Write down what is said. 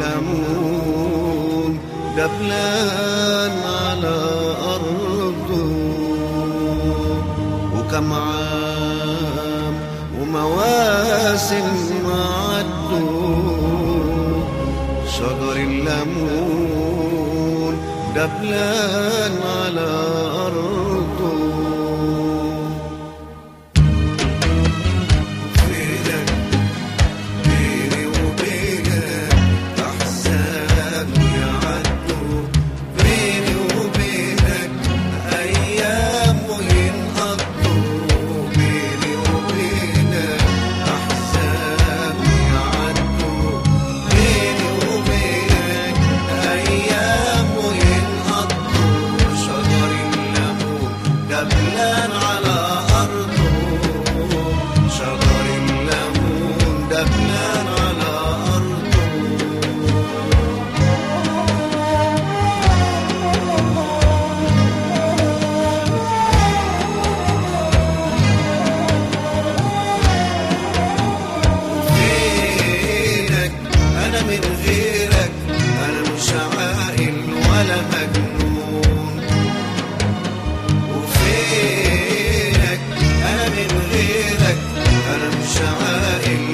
الليمون دبلان على أرضه وكم عام ومواسم عدوا شجر الليمون دبلان على أرضه فينك بيني وبينك أحزان يعدوا بيني وبينك أيام ينقضوا بيني وبينك أحزان يعدوا بيني وبينك أيام ينقضوا شجر الليمون دبلان على أرضه شجر الليمون دبلان على أرضه فينك أنا من غيرك أنا مش عاقل ولا مجنون وفينك أنا من غيرك أنا مش عاقل